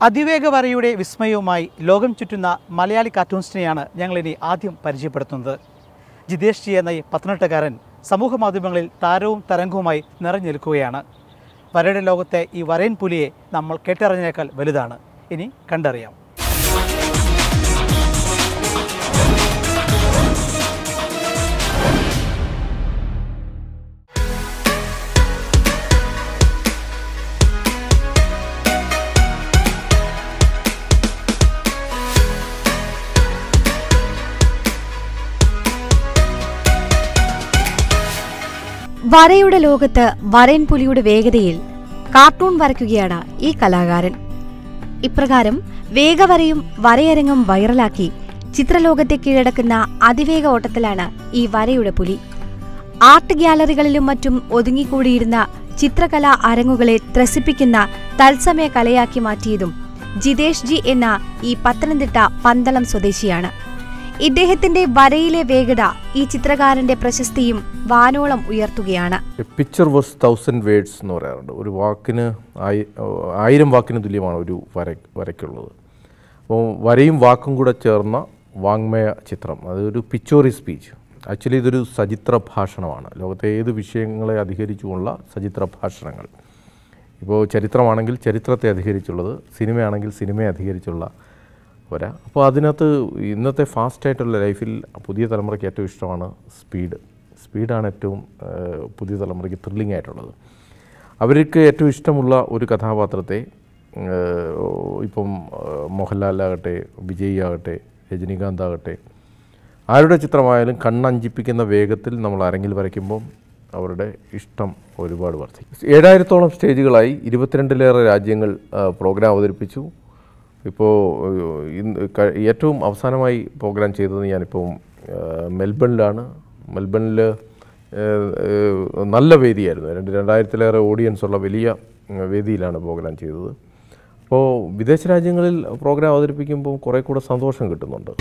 അതിവേഗ വരയുടെ വിസ്മയവുമായി ലോകം ചുറ്റുന്ന മലയാളി കാർട്ടൂൺസിനെയാണ് ഞങ്ങളിനി ആദ്യം പരിചയപ്പെടുത്തുന്നത് ജിതേഷ് ജി എന്ന ഈ പത്തനെട്ടുകാരൻ സമൂഹ മാധ്യമങ്ങളിൽ താരവും തരംഗവുമായി നിറഞ്ഞു നിൽക്കുകയാണ് വരയുടെ ലോകത്തെ ഈ വരയൻ പുലിയെ നമ്മൾ കേട്ടറിഞ്ഞേക്കാൾ വലുതാണ് ഇനി കണ്ടറിയാം വരയുടെ ലോകത്ത് വരയൻ പുലിയുടെ വേഗതയിൽ കാർട്ടൂൺ വരയ്ക്കുകയാണ് ഈ കലാകാരൻ ഇപ്രകാരം വേഗവരയും വരയരങ്ങും വൈറലാക്കി ചിത്രലോകത്തെ കീഴടക്കുന്ന അതിവേഗ ഓട്ടത്തിലാണ് ഈ വരയുടെ പുലി ആർട്ട് ഗ്യാലറികളിലും മറ്റും ഒതുങ്ങിക്കൂടിയിരുന്ന ചിത്രകലാ അരങ്ങുകളെ ത്രസിപ്പിക്കുന്ന തത്സമയ കലയാക്കി മാറ്റിയതും ജിതേഷ് ജി എന്ന ഈ പത്തനംതിട്ട പന്തളം സ്വദേശിയാണ് ഇദ്ദേഹത്തിന്റെ വരയിലെ വേഗത ഈ ചിത്രകാരന്റെ പ്രശസ്തിയും വാനോളം ഉയർത്തുകയാണ് പിക്ചർ വേഴ്സ് തൗസൻഡ് വേർഡ്സ് എന്ന് പറയാറുണ്ട് ഒരു വാക്കിന് ആയി ആയിരം വാക്കിന് തുല്യമാണ് ഒരു വര വരയ്ക്കുള്ളത് അപ്പോൾ വരയും വാക്കും കൂടെ ചേർന്ന വാങ്മയ ചിത്രം അതൊരു പിക്ചോറി സ്പീച്ച് ആക്ച്വലി ഇതൊരു സചിത്ര ഭാഷണമാണ് ലോകത്തെ ഏത് വിഷയങ്ങളെ അധികരിച്ചുകൊണ്ടുള്ള സചിത്ര ഭാഷണങ്ങൾ ഇപ്പോൾ ചരിത്രമാണെങ്കിൽ ചരിത്രത്തെ അധികരിച്ചുള്ളത് സിനിമയാണെങ്കിൽ സിനിമയെ അധികരിച്ചുള്ള വര അപ്പോൾ അതിനകത്ത് ഇന്നത്തെ ഫാസ്റ്റായിട്ടുള്ള ലൈഫിൽ പുതിയ തലമുറയ്ക്ക് ഏറ്റവും ഇഷ്ടമാണ് സ്പീഡ് സ്പീഡാണ് ഏറ്റവും ഏഹ്, പുതിയ തലമുറയ്ക്ക് ത്രില്ലിംഗ് ആയിട്ടുള്ളത് അവർക്ക് ഏറ്റവും ഇഷ്ടമുള്ള ഒരു കഥാപാത്രത്തെ ഏഹ്, ഇപ്പം ഏഹ്, മോഹൻലാലാകട്ടെ വിജയ് ആകട്ടെ രജനീകാന്ത് ആകട്ടെ ആരുടെ ചിത്രമായാലും കണ്ണഞ്ചിപ്പിക്കുന്ന വേഗത്തിൽ നമ്മൾ അരങ്ങിൽ വരയ്ക്കുമ്പം അവരുടെ ഇഷ്ടം ഒരുപാട് വർദ്ധിക്കും ഏഴായിരത്തോളം സ്റ്റേജുകളായി ഇരുപത്തിരണ്ടിലേറെ രാജ്യങ്ങൾ ആ, പ്രോഗ്രാം അവതരിപ്പിച്ചു ഇപ്പോൾ ഏഹ്, ഇന്ന് ക- ഏറ്റവും അവസാനമായി പ്രോഗ്രാം ചെയ്തത് ഞാനിപ്പോൾ ഏഹ്, മെൽബണിലാണ് മെൽബണിൽ ഏഹ്, ഏഹ്, നല്ല വേദിയായിരുന്നു രണ്ട് രണ്ടായിരത്തിലേറെ ഓഡിയൻസ് ഉള്ള വലിയ ഉം, വേദിയിലാണ് പ്രോഗ്രാം ചെയ്തത് അപ്പോൾ വിദേശ രാജ്യങ്ങളിൽ പ്രോഗ്രാം അവതരിപ്പിക്കുമ്പോൾ കുറേ കൂടെ സന്തോഷം കിട്ടുന്നുണ്ട്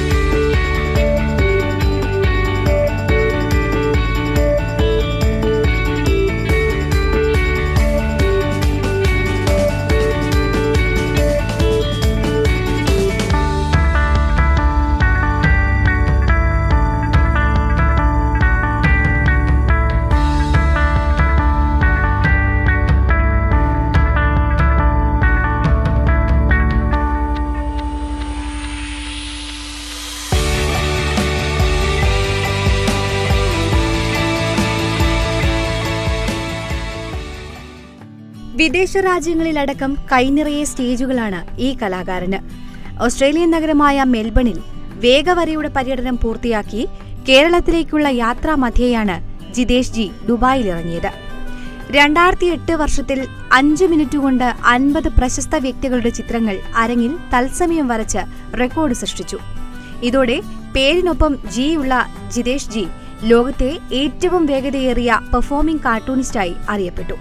വിദേശ രാജ്യങ്ങളിലടക്കം കൈനിറയെ സ്റ്റേജുകളാണ് ഈ കലാകാരന് ഓസ്ട്രേലിയൻ നഗരമായ മെൽബണിൽ വേഗവരയുടെ പര്യടനം പൂർത്തിയാക്കി കേരളത്തിലേക്കുള്ള യാത്രാ മധ്യേയാണ് ജിതേഷ് ജി ദുബായിലിറങ്ങിയത് രണ്ടായിരത്തി എട്ട് വർഷത്തിൽ അഞ്ച് മിനിറ്റ് കൊണ്ട് അൻപത് പ്രശസ്ത വ്യക്തികളുടെ ചിത്രങ്ങൾ അരങ്ങിൽ തത്സമയം വരച്ച് റെക്കോർഡ് സൃഷ്ടിച്ചു ഇതോടെ പേരിനൊപ്പം ജി ഉള്ള ജിതേഷ് ജി ലോകത്തെ ഏറ്റവും വേഗതയേറിയ പെർഫോമിംഗ് കാർട്ടൂണിസ്റ്റായി അറിയപ്പെട്ടു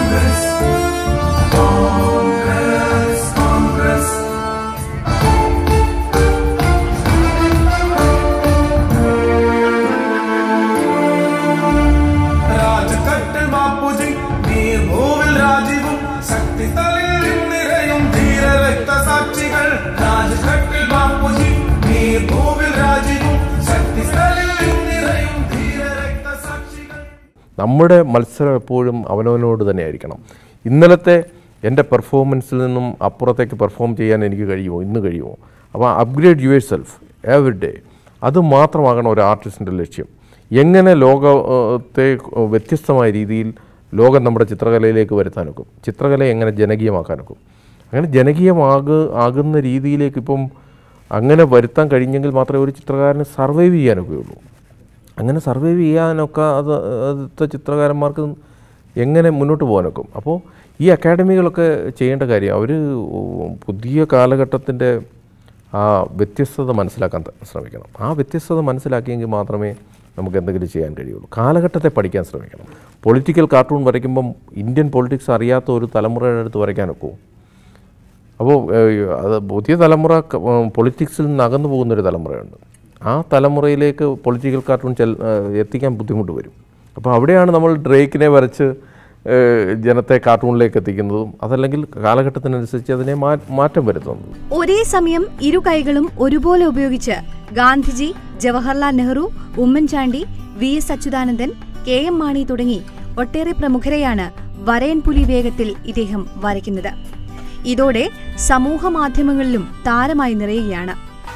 രാജകട്ടിൽ ബാപ്പുജി നീർഭൂവിൽ രാജീവും ശക്തിതലിൽ നിറയും ധീര രക്തസാക്ഷികൾ രാജകട്ടിൽ ബാപ്പുജി നീർഭൂവിൽ രാജീവും ശക്തിതലിൽ നിറയും ധീര രക്തസാക്ഷികൾ നമ്മുടെ മത്സരം എപ്പോഴും അവനവനോട് തന്നെ ആയിരിക്കണം ഇന്നലത്തെ എൻ്റെ പെർഫോമൻസിൽ നിന്നും അപ്പുറത്തേക്ക് പെർഫോം ചെയ്യാൻ എനിക്ക് കഴിയുമോ ഇന്ന് കഴിയുമോ അപ്പോൾ upgrade yourself every day അത് മാത്രമാകണം ഒരു ആർട്ടിസ്റ്റിൻ്റെ ലക്ഷ്യം എങ്ങനെ ലോകത്തെ വ്യത്യസ്തമായ രീതിയിൽ ലോകം നമ്മുടെ ചിത്രകലയിലേക്ക് വരുത്താനൊക്കും ചിത്രകലയെ എങ്ങനെ ജനകീയമാക്കാനൊക്കും അങ്ങനെ ജനകീയമാക ആകുന്ന രീതിയിലേക്ക് ഇപ്പം അങ്ങനെ വരുത്താൻ കഴിഞ്ഞെങ്കിൽ മാത്രമേ ഒരു ചിത്രകാരന് സർവൈവ് ചെയ്യാനൊക്കെ ഉള്ളൂ അങ്ങനെ സർവൈവ് ചെയ്യാനൊക്കെ അത് അടുത്ത ചിത്രകാരന്മാർക്ക് എങ്ങനെ മുന്നോട്ട് പോകാനൊക്കും അപ്പോൾ ഈ അക്കാഡമികളൊക്കെ ചെയ്യേണ്ട കാര്യം അവർ പുതിയ കാലഘട്ടത്തിൻ്റെ ആ വ്യത്യസ്തത മനസ്സിലാക്കാൻ ത- ശ്രമിക്കണം ആ വ്യത്യസ്തത മനസ്സിലാക്കിയെങ്കിൽ മാത്രമേ നമുക്ക് എന്തെങ്കിലും ചെയ്യാൻ കഴിയുള്ളൂ കാലഘട്ടത്തെ പഠിക്കാൻ ശ്രമിക്കണം പൊളിറ്റിക്കൽ കാർട്ടൂൺ വരയ്ക്കുമ്പം ഇന്ത്യൻ പൊളിറ്റിക്സ് അറിയാത്ത ഒരു തലമുറയുടെ അടുത്ത് വരയ്ക്കാനൊക്കുമോ അപ്പോൾ ഏഹ്, അത് പുതിയ തലമുറ ക- ഉം, പൊളിറ്റിക്സിൽ നിന്ന് അകന്നു പോകുന്നൊരു തലമുറയുണ്ട് ആ തലമുറയിലേക്ക് പൊളിറ്റിക്കൽ കാർട്ടൂൺ ചെൽ ഏഹ്, എത്തിക്കാൻ ബുദ്ധിമുട്ട് വരും അപ്പോൾ അവിടെയാണ് നമ്മൾ ഡ്രേക്കിനെ വരച്ച് ഏഹ്, ജനത്തെ കാർട്ടൂണിലേക്ക് എത്തിക്കുന്നതും അതല്ലെങ്കിൽ കാലഘട്ടത്തിനനുസരിച്ച് അതിനെ മാ- മാറ്റം വരുത്തുന്നതും ഒരേ സമയം ഇരു കൈകളും ഒരുപോലെ ഉപയോഗിച്ച് Gandhiji Jawaharlal Nehru Oommen Chandy V S Achuthanandan K M Mani തുടങ്ങി ഒട്ടേറെ പ്രമുഖരെയാണ് വരയൻ പുലി വേഗത്തിൽ ഇദ്ദേഹം വരയ്ക്കുന്നത് ഇതോടെ സമൂഹ മാധ്യമങ്ങളിലും താരമായി നിറയുകയാണ്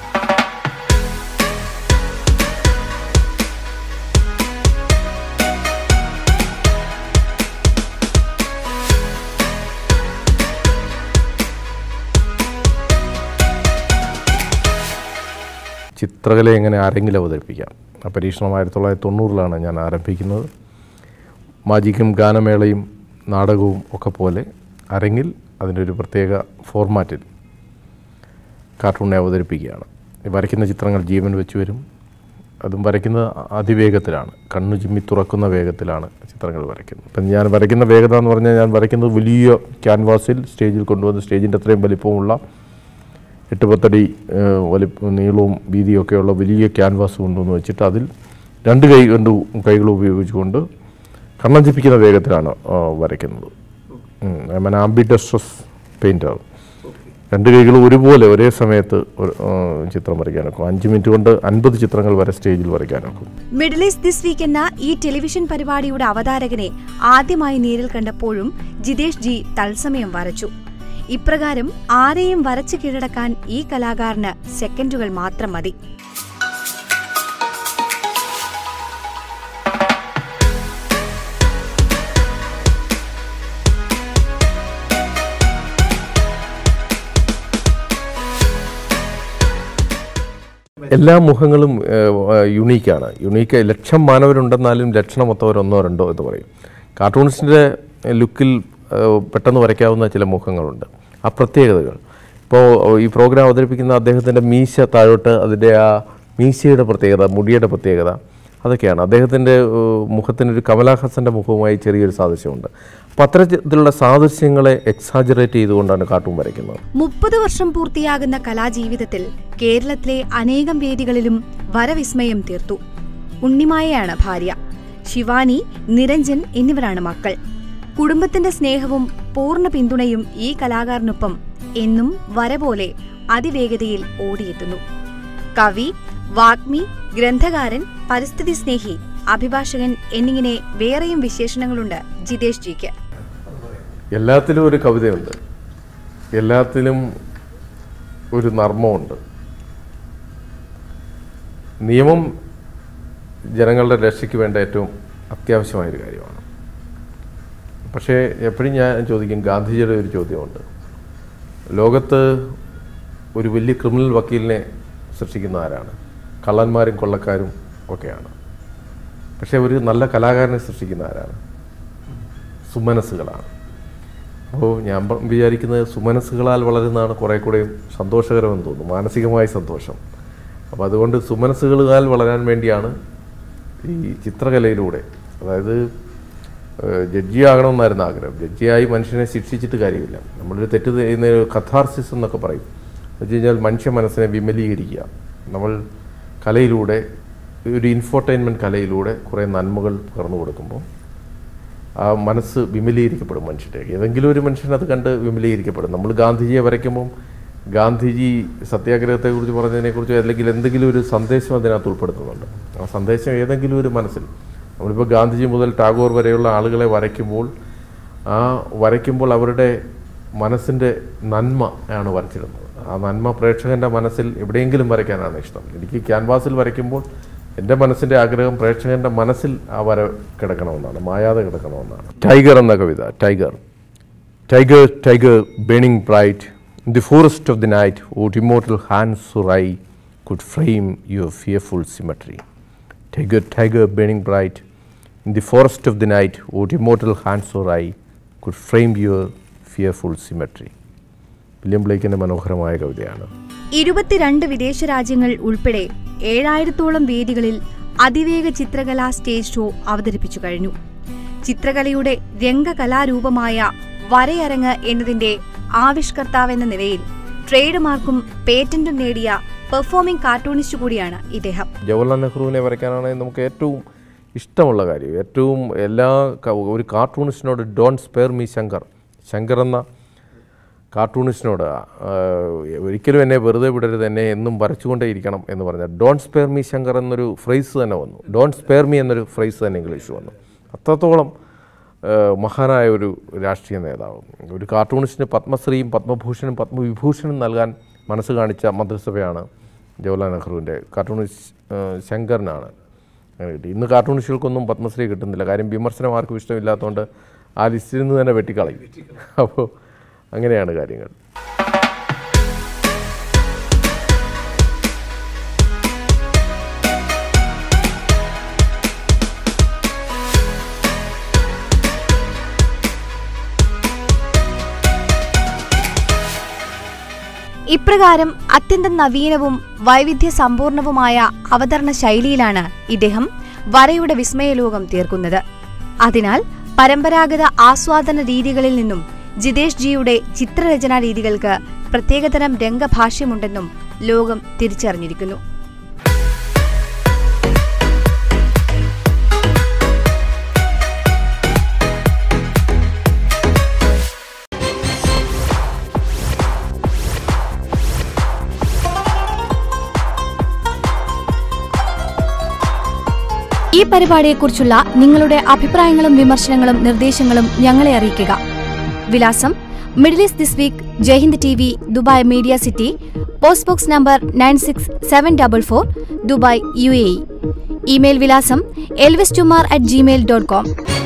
ചിത്രകല എങ്ങനെ ആരെങ്കിലും അവതരിപ്പിക്കാം ആ പരീക്ഷണം ആയിരത്തി തൊള്ളായിരത്തി തൊണ്ണൂറിലാണ് ഞാൻ ആരംഭിക്കുന്നത് മാജിക്കും ഗാനമേളയും നാടകവും ഒക്കെ പോലെ അരങ്ങിൽ അതിൻ്റെ ഒരു പ്രത്യേക ഫോർമാറ്റിൽ കാർട്ടൂണിനെ അവതരിപ്പിക്കുകയാണ് ഈ വരയ്ക്കുന്ന ചിത്രങ്ങൾ ജീവൻ വെച്ച് വരും അതും വരയ്ക്കുന്നത് അതിവേഗത്തിലാണ് കണ്ണു ചിമ്മി തുറക്കുന്ന വേഗത്തിലാണ് ചിത്രങ്ങൾ വരയ്ക്കുന്നത് ഇപ്പം ഞാൻ വരയ്ക്കുന്ന വേഗത എന്ന് പറഞ്ഞാൽ ഞാൻ വരയ്ക്കുന്നത് വലിയ ക്യാൻവാസിൽ സ്റ്റേജിൽ കൊണ്ടുവന്ന് സ്റ്റേജിൻ്റെ അത്രയും വലിപ്പമുള്ള എട്ട് പത്തടി ഏഹ്, വലിപ്പ നീളവും വീതിയൊക്കെയുള്ള വലിയ ക്യാൻവാസ് കൊണ്ടുവന്ന് വെച്ചിട്ട് അതിൽ രണ്ട് കൈ കൊണ്ട് കൈകൾ ഉപയോഗിച്ചുകൊണ്ട് കണ്ണഞ്ചിപ്പിക്കുന്ന വേഗത്തിലാണ് ആ, വരയ്ക്കുന്നത് ഐ മൻ ആംബിഡസ്ട്രസ് പെയിൻറ്റർ രണ്ട് കൈകളും ഒരുപോലെ ഒരേ സമയത്ത് ഒരു, ആ, ചിത്രം വരയ്ക്കാനൊക്കും അഞ്ച് മിനിറ്റ് കൊണ്ട് അൻപത് ചിത്രങ്ങൾ വരെ സ്റ്റേജിൽ വരയ്ക്കാനൊക്കും മിഡിൽ ഈസ്റ്റ് ദിസ് വീക്ക് എന്ന ഈ ടെലിവിഷൻ പരിപാടിയുടെ അവതാരകനെ ആദ്യമായി നേരിൽ കണ്ടപ്പോഴും ജിതേഷ് ജി തത്സമയം വരച്ചു ഇപ്രകാരം ആരെയും വരച്ചു കീഴടക്കാൻ ഈ കലാകാരന് സെക്കൻഡുകൾ മാത്രം മതി എല്ലാ മുഖങ്ങളും യുണീക്കാണ് യുണീക്ക് ലക്ഷം മാനവരുണ്ടെന്നാലും ലക്ഷണമൊത്തവർ ഒന്നോ രണ്ടോ എന്ന് പറയും കാർട്ടൂൺസിൻ്റെ ലുക്കിൽ ഏഹ്, പെട്ടെന്ന് വരയ്ക്കാവുന്ന ചില മുഖങ്ങളുണ്ട് ആ പ്രത്യേകതകൾ ഇപ്പോൾ ഈ പ്രോഗ്രാം അവതരിപ്പിക്കുന്ന അദ്ദേഹത്തിൻ്റെ മീശ താഴോട്ട് അതിൻ്റെ ആ മീശയുടെ പ്രത്യേകത മുടിയുടെ പ്രത്യേകത അതൊക്കെയാണ് അദ്ദേഹത്തിൻ്റെ ഏഹ്, മുഖത്തിനൊരു കമലാഹാസൻ്റെ മുഖവുമായി ചെറിയൊരു സാദൃശ്യമുണ്ട് അപ്പോൾ അത്തരത്തിലുള്ള സാദൃശ്യങ്ങളെ എക്സാജറേറ്റ് ചെയ്തുകൊണ്ടാണ് കാർട്ടൂൺ വരയ്ക്കുന്നത് മുപ്പത് വർഷം പൂർത്തിയാകുന്ന കലാജീവിതത്തിൽ കേരളത്തിലെ അനേകം വേദികളിലും വരവിസ്മയം തീർത്തു ഉണ്ണിമായയാണ് ഭാര്യ ശിവാനി നിരഞ്ജൻ എന്നിവരാണ് മക്കൾ കുടുംബത്തിന്റെ സ്നേഹവും പൂർണ്ണ പിന്തുണയും ഈ കലാകാരനൊപ്പം എന്നും വര പോലെ അതിവേഗതയിൽ ഓടിയെത്തുന്നു കവി വാഗ്മി ഗ്രന്ഥകാരൻ പരിസ്ഥിതി സ്നേഹി അഭിഭാഷകൻ എന്നിങ്ങനെ വേറെയും വിശേഷണങ്ങളുണ്ട് ജിതേഷ് ജിക്ക് എല്ലാത്തിലും ഒരു കവിതയുണ്ട് എല്ലാത്തിലും ഒരു നർമ്മമുണ്ട് നിയമം ജനങ്ങളുടെ രക്ഷയ്ക്ക് വേണ്ട ഏറ്റവും അത്യാവശ്യമായൊരു കാര്യമാണ് പക്ഷേ എപ്പോഴും ഞാൻ ചോദിക്കും ഗാന്ധിജിയുടെ ഒരു ചോദ്യമുണ്ട് ലോകത്ത് ഒരു വലിയ ക്രിമിനൽ വക്കീലിനെ സൃഷ്ടിക്കുന്ന ആരാണ് കള്ളന്മാരും കൊള്ളക്കാരും ഒക്കെയാണ് പക്ഷേ ഒരു നല്ല കലാകാരനെ സൃഷ്ടിക്കുന്ന ആരാണ് സുമനസ്സുകളാണ് അപ്പോൾ ഞാൻ പ- വിചാരിക്കുന്നത് സുമനസ്സുകളാൽ വളരുന്നതാണ് കുറേ കൂടെയും സന്തോഷകരമെന്ന് തോന്നുന്നു മാനസികമായ സന്തോഷം അപ്പോൾ അതുകൊണ്ട് സുമനസ്സുകളാൽ വളരാൻ വേണ്ടിയാണ് ഈ ചിത്രകലയിലൂടെ അതായത് ഏഹ്, ജഡ്ജിയാകണമെന്നായിരുന്നു ആഗ്രഹം ജഡ്ജിയായി മനുഷ്യനെ ശിക്ഷിച്ചിട്ട് കാര്യമില്ല നമ്മളൊരു തെറ്റ് ചെയ്യുന്ന കഥാർസിസ് എന്നൊക്കെ പറയും എന്ന് വെച്ച് കഴിഞ്ഞാൽ മനുഷ്യ മനസ്സിനെ വിമലീകരിക്കുക നമ്മൾ കലയിലൂടെ ഒരു ഇൻഫോർടൈൻമെൻറ്റ് കലയിലൂടെ കുറേ നന്മകൾ പകർന്നു കൊടുക്കുമ്പോൾ ആ മനസ്സ് വിമലീകരിക്കപ്പെടും മനുഷ്യൻ്റെ ഏതെങ്കിലും ഒരു മനുഷ്യൻ അത് കണ്ട് വിമലീകരിക്കപ്പെടും നമ്മൾ ഗാന്ധിജിയെ വരയ്ക്കുമ്പം ഗാന്ധിജി സത്യാഗ്രഹത്തെക്കുറിച്ച് പറഞ്ഞതിനെക്കുറിച്ച് അല്ലെങ്കിൽ എന്തെങ്കിലും ഒരു സന്ദേശം അതിനകത്ത് ഉൾപ്പെടുത്തുന്നുണ്ട് ആ സന്ദേശം ഏതെങ്കിലും ഒരു മനസ്സിൽ നമ്മളിപ്പോൾ ഗാന്ധിജി മുതൽ ടാഗോർ വരെയുള്ള ആളുകളെ വരയ്ക്കുമ്പോൾ ആ വരയ്ക്കുമ്പോൾ അവരുടെ മനസ്സിൻ്റെ നന്മ ആണ് വരച്ചിടുന്നത് ആ നന്മ പ്രേക്ഷകൻ്റെ മനസ്സിൽ എവിടെയെങ്കിലും വരയ്ക്കാനാണ് ഇഷ്ടം എനിക്ക് ക്യാൻവാസിൽ വരയ്ക്കുമ്പോൾ എൻ്റെ മനസ്സിൻ്റെ ആഗ്രഹം പ്രേക്ഷകൻ്റെ മനസ്സിൽ ആ വര കിടക്കണമെന്നാണ് മായാതെ കിടക്കണമെന്നാണ് ടൈഗർ എന്ന കവിത tiger tiger tiger burning bright in the forest of the night what immortal hands or eye could frame your fearful symmetry tiger tiger burning bright in the forest of the night what immortal hands or eye could frame your fearful symmetry William ബ്ലേക്കിൻ്റെ മനോഹരമായ കവിതയാണ് ഇരുപത്തിരണ്ട് വിദേശ രാജ്യങ്ങൾ ഉൾപ്പെടെ ഏഴായിരത്തോളം വേദികളിൽ അതിവേഗ ചിത്രകലാ stage show അവതരിപ്പിച്ചു കഴിഞ്ഞു ചിത്രകലയുടെ രംഗകലാരൂപമായ വരയരങ്ങ് എന്നതിന്റെ ആവിഷ്കർത്താവെന്ന നിലയിൽ ട്രേഡ് മാർക്കും പേറ്റന്റും നേടിയ പെർഫോമിംഗ് കാർട്ടൂണിസ്റ്റ് കൂടിയാണ് ഇദ്ദേഹം ജവഹർലാൽ നെഹ്റുവിനെ വരയ്ക്കാനാണെങ്കിൽ നമുക്ക് ഏറ്റവും ഇഷ്ടമുള്ള കാര്യം ഏറ്റവും എല്ലാ ക- ഒരു കാർട്ടൂണിസ്റ്റിനോട് don't spare me Shankar Shankar എന്ന കാർട്ടൂണിസ്റ്റിനോട് ആ, ഒരിക്കലും എന്നെ വെറുതെ വിടരുത് എന്നെ എന്നും വരച്ചുകൊണ്ടേയിരിക്കണം എന്ന് പറഞ്ഞ ഡോൺ സ്പെയർ മീ ശങ്കർ എന്നൊരു ഫ്രേസ് തന്നെ വന്നു ഡോൺ സ്പെയർ മീ എന്നൊരു ഫ്രേസ് തന്നെ ഇംഗ്ലീഷ് വന്നു അത്രത്തോളം ആ, മഹാനായ ഒരു രാഷ്ട്രീയ നേതാവ് ഒരു കാർട്ടൂണിസ്റ്റിന് പത്മശ്രീയും പത്മഭൂഷണും പത്മവിഭൂഷണും നൽകാൻ മനസ്സ് കാണിച്ച മന്ത്രിസഭയാണ് ജവഹർലാൽ നെഹ്റുവിൻ്റെ കാർട്ടൂണിസ്റ്റ് ആ, ശങ്കറിനാണ് അങ്ങനെ കിട്ടി ഇന്ന് കാർട്ടൂണിസ്റ്റുകൾക്കൊന്നും പത്മശ്രീ കിട്ടുന്നില്ല കാര്യം വിമർശനം ആർക്കും ഇഷ്ടമില്ലാത്തതുകൊണ്ട് ആ ലിസ്റ്റിൽ നിന്ന് തന്നെ വെട്ടിക്കളയും അപ്പോൾ അങ്ങനെയാണ് കാര്യങ്ങൾ ഇപ്രകാരം അത്യന്തം നവീനവും വൈവിധ്യ സമ്പൂർണവുമായ അവതരണ ശൈലിയിലാണ് ഇദ്ദേഹം വരയുടെ വിസ്മയലോകം തീർക്കുന്നത് അതിനാൽ പരമ്പരാഗത ആസ്വാദന രീതികളിൽ നിന്നും ജിതേഷ് ജിയുടെ ചിത്രരചനാ രീതികൾക്ക് പ്രത്യേകതരം രംഗഭാഷ്യമുണ്ടെന്നും ലോകം തിരിച്ചറിഞ്ഞിരിക്കുന്നു ഈ പരിപാടിയെക്കുറിച്ചുള്ള നിങ്ങളുടെ അഭിപ്രായങ്ങളും വിമർശനങ്ങളും നിർദ്ദേശങ്ങളും ഞങ്ങളെ അറിയിക്കുക വിലാസം middle east this week Jaihind T V Dubai media city post box number nine six seven double four Dubai U A E email വിലാസം എൽവിസ് ടുമാർ അറ്റ് ജിമെയിൽ ഡോട്ട് കോം